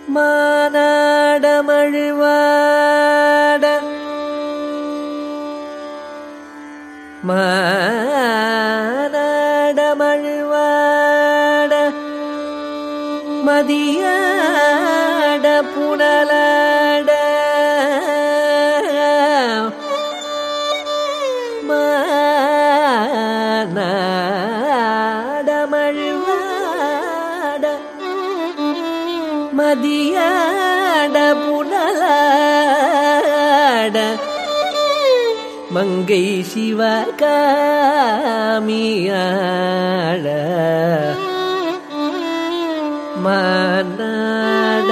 மானாடமழுவாட மானாடமழுவாட மதியாட புனலாட மானாடமழுவாட மதியாட புனலாட மங்கை சிவகாமியாட மானாட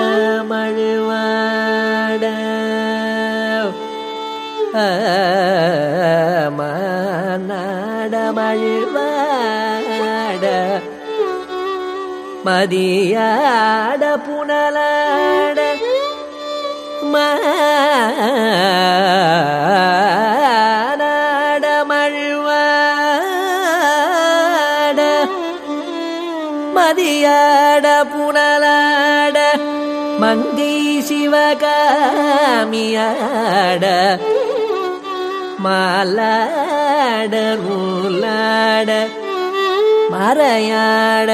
மழுவாட ஆ, மானாட மழுவாட மதியாட புனலாட மானாட மழுவாட மதியாட புனலாட மங்கை சிவகாமியாட மாலாட நூலாட மறையாட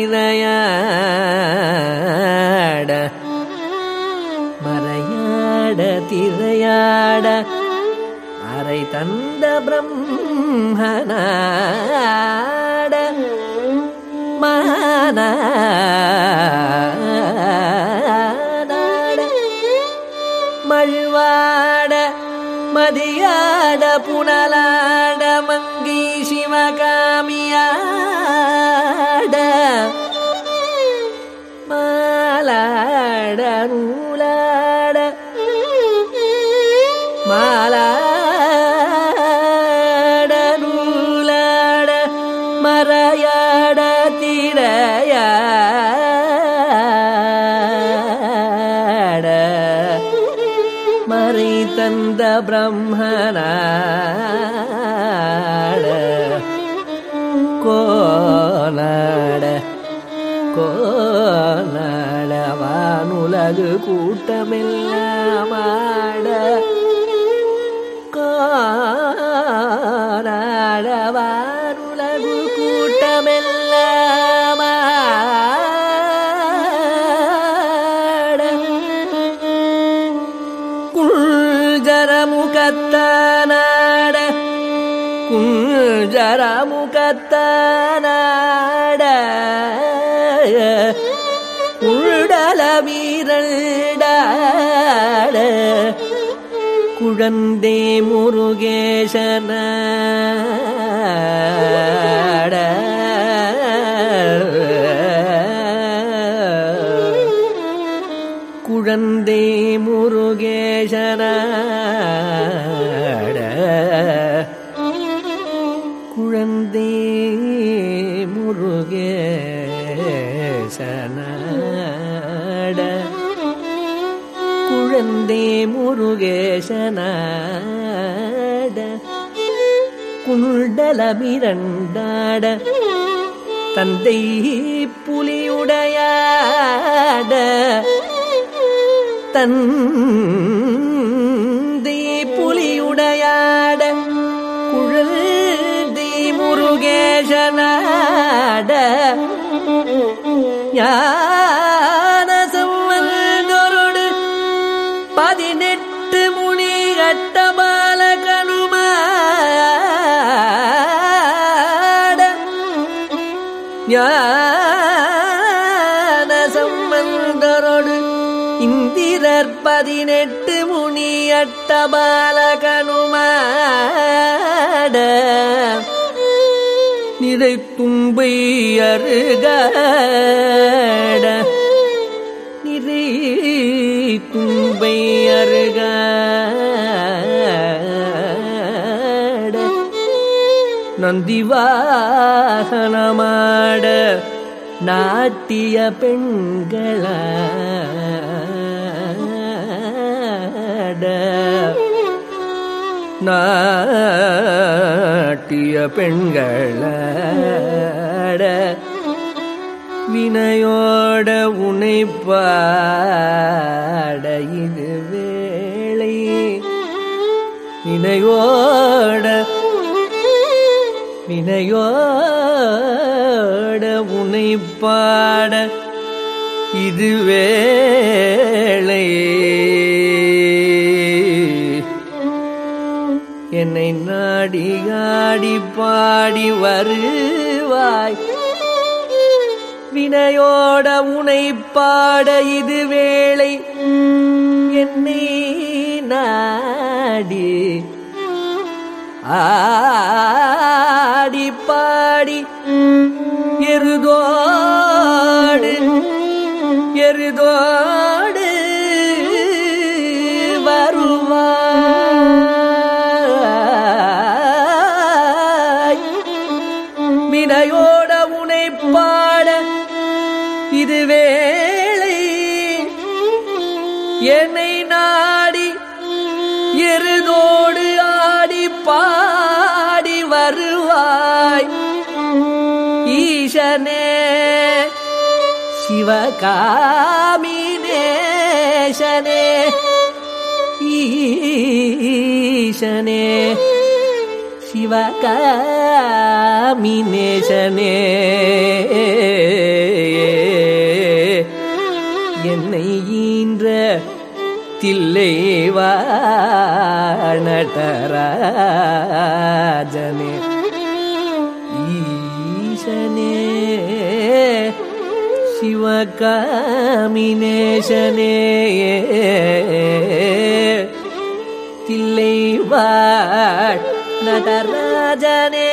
திரையாட மறையாட திரையாட அறை தந்த பிரம்மனாட மானாட மழுவாட மதியாட புனலாட மங்கி சிவகாமியாட மாலாட நூலாட மாலாட நூலாட மறையாட திரையாட மறை தந்த பிரம்மனாட கோலாட கோலாட வானுலகு கூட்டமெல்லாமாட கோலாட வானுலகு கூட்டமெல்லாமாட குஞ்சரமுகத்தானாட குஞ்சரமுகத்தானாட உடல வீரண்டாட குழந்தே முருகேசனாட குழந்தே முருகேசனாட குழந்தே முருகேசனாட குழந்தே முருகேசனாட குண்டலமிரண்டாட தந்தை புலியுடையாட தந்தை புலியுடையாட குழந்தை முருகேசனாட ஞான சம்பந்தொருடு பதினெட்டு முனி கட்டபால கனுமாட ஞான சம்பந்தரோடு இந்திரர் பதினெட்டு முனி அட்டபால கனுமாட நிறை தும்பை அருகாட நிறை தும்பை அருகாட நந்திவாகனமாட நாட்டிய பெண்களாட நாட்டிய பெண்கள வினையோட உனை பாட இது வேளை வினையோட வினையோட உனை பாட இது வேளை என்னை நாடி ஆடி பாடி வருவாய் வினையோட உனை பாட இது வேளை என்னை நாடி ஆடி பாடி எருதோடு எருதோடு வருவாய் வினையோட உனை பாட இது வேளை என்னை நாடி எருதோடு ஆடி பாடி வருவாய் ஈசனே சிவகாமினேசனே ஈசனே சிவகாமினேசனே என்னை ஈன்ற தில்லைவாணடராஜனே ஈசனே சிவகாமினேசனே தில்லைவாழ் நடராஜனே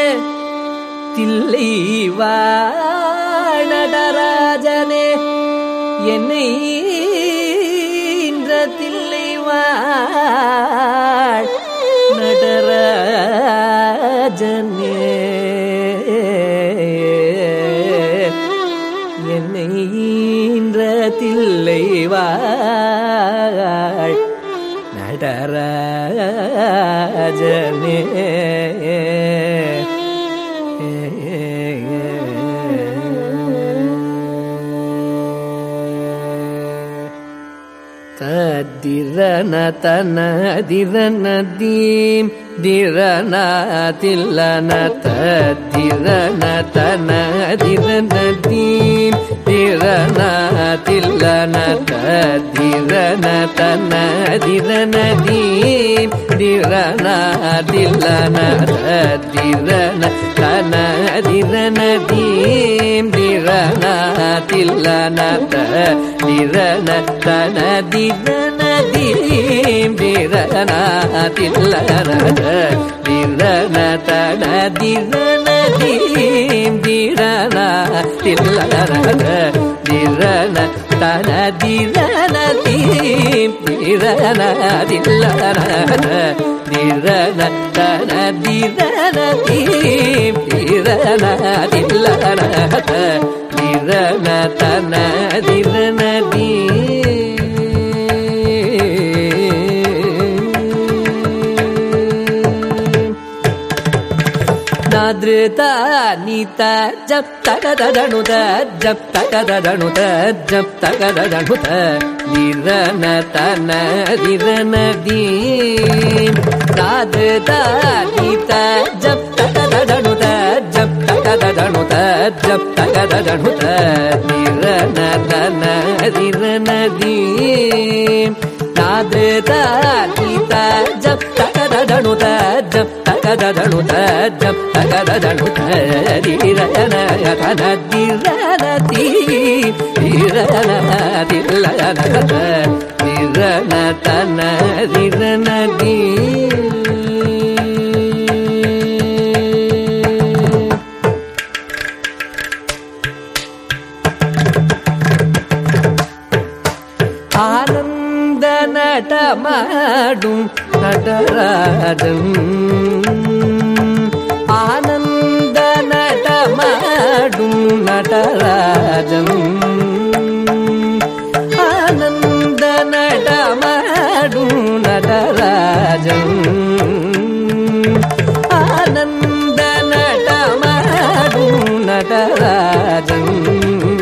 தில்லைவாழ் நடராஜனே என்னை ஈன்ற தில்லைவாழ் நடராஜனே என்னை ஈன்ற தில்லைவாழ் நடராஜனே தத்திரன தன திரன தீம் திரன தில்லன தத்திரன தன திரன தீம் திரன தில்லன தத்திரன தன திரன தீம் திரன தில்லன தத்திரன தன திரன தீம் திரன தில்லன திரன தன திரன தீம் திரன தில்லன திரன தன திரன தீம் திரன தில்லன திரன தன திரன தீம் திரன தில்லன திரன தன திரன தீம் திரன தில்லன திரன தன திரன ನಾದೃತ ನೀತ ಜಪ್ ತಗದಣುತ ಜಪ್ ತಗದಣುತ ಜಪ್ ತಗದಣುತ ನಿರನ ತನ ನಿರನ ದೀ ನಾದೃತ ನೀತ ಜಪ್ ತಗದಣುತ ಜಪ್ ತಗದಣುತ ಜಪ್ ತಗದಣುತ ನಿರನ ತನ ನಿರನ ದೀ ನಾದೃತ ನೀತ ಜಪ್ ತಗದಣುತ ಜಪ್ ತಗದಣುತ ಜಪ್ ತಗದಣುತ ದಿರನ ಕನ ದಿರನ ದಿರನ ದಿಲ್ಲನ ದಿರನ ತನ ದಿರನ ದೀ ಆನಂದ ನಟ ಮಾಡುಂ ನಟರಾಜಂ ಆನಂದ ನಟ ಮಾಡುಂ ನಟರಾಜಂ ಆನಂದ ನಟ ಮಾಡುಂ ನಟರಾಜಂ ಆನಂದ ನಟ ಮಾಡುಂ ನಟರಾಜಂ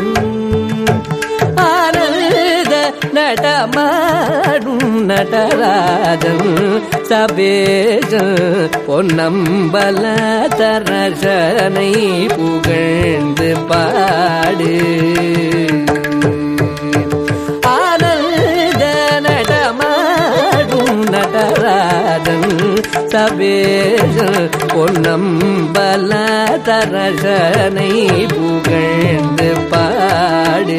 நடராஜன் சபேஜன் பொன்னம்பல தரசனை புகழ்ந்து பாடு ஆனந்த நடமாடும் நடராஜன் சபேஜன் பொன்னம்பல தரசனை புகழ்ந்து பாடு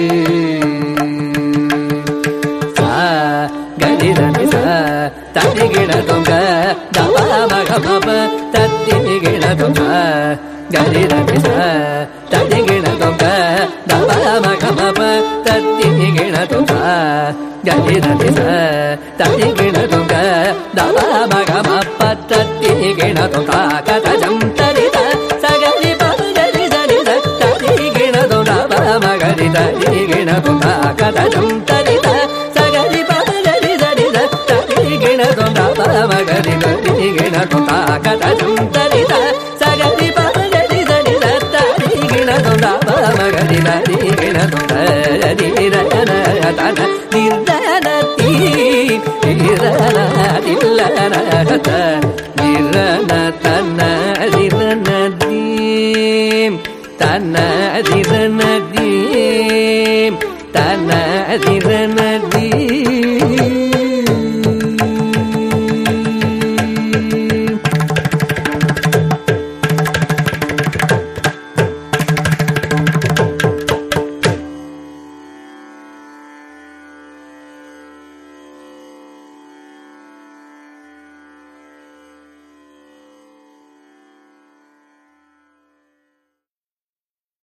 ಗಡಿರನಿ ಸ ತಡಿ ಗಿಡ ತೊಂಗ ದವ ಮಗ ಮಪ ತತ್ತಿ ಗಿಡ ತೊಂಗ ಗಡಿರನಿ ಸ ತಡಿ ಗಿಡ ತೊಂಗ ದವ ಮಗ ಮಪ ತತ್ತಿ ಗಿಡ ತೊಂಗ ಗಡಿರನಿ ಸ ತಡಿ ಗಿಡ ತೊಂಗ ದವ ಮಗ ಮಪ ತತ್ತಿ ಗಿಡ ತೊಂಗ ಕಟ ಜಂ ತರಿದ ಸಗರಿ ಪಗರಿ ಸರಿದ ತಡಿ ಗಿಡ ತೊಂಗ ಮಗರಿ ತಡಿ ಗಿಡ ತೊಂಗ ಕಟ ಜಂ ತರಿದ ಸಗರಿ ಪಗರಿ ಸರಿದ ತಡಿ ಗಿಡ ತೊಂಗ ಮಗರಿ ತಡಿ ಗಿಡ ತೊಂಗ ಕಟ ಜಂ ತರಿದ ಸಗರಿ ಪಗರಿ ಸರಿದ ತಡಿ ಗಿಡ ತೊಂಗ ಮಗರಿ ತಡಿ ಗಿಡ ತೊಂಗ ನಿರನ ತನ ನಿರ್ಧನ ತೀ ನಿರನ ನಿಲ್ಲನ ತ ನಿರನ ತನ್ನ ನಿರನ ದೀಂ ತನ್ನ ನಿರನ ದೀಂ ತನ್ನ ನಿರನ ದೀಂ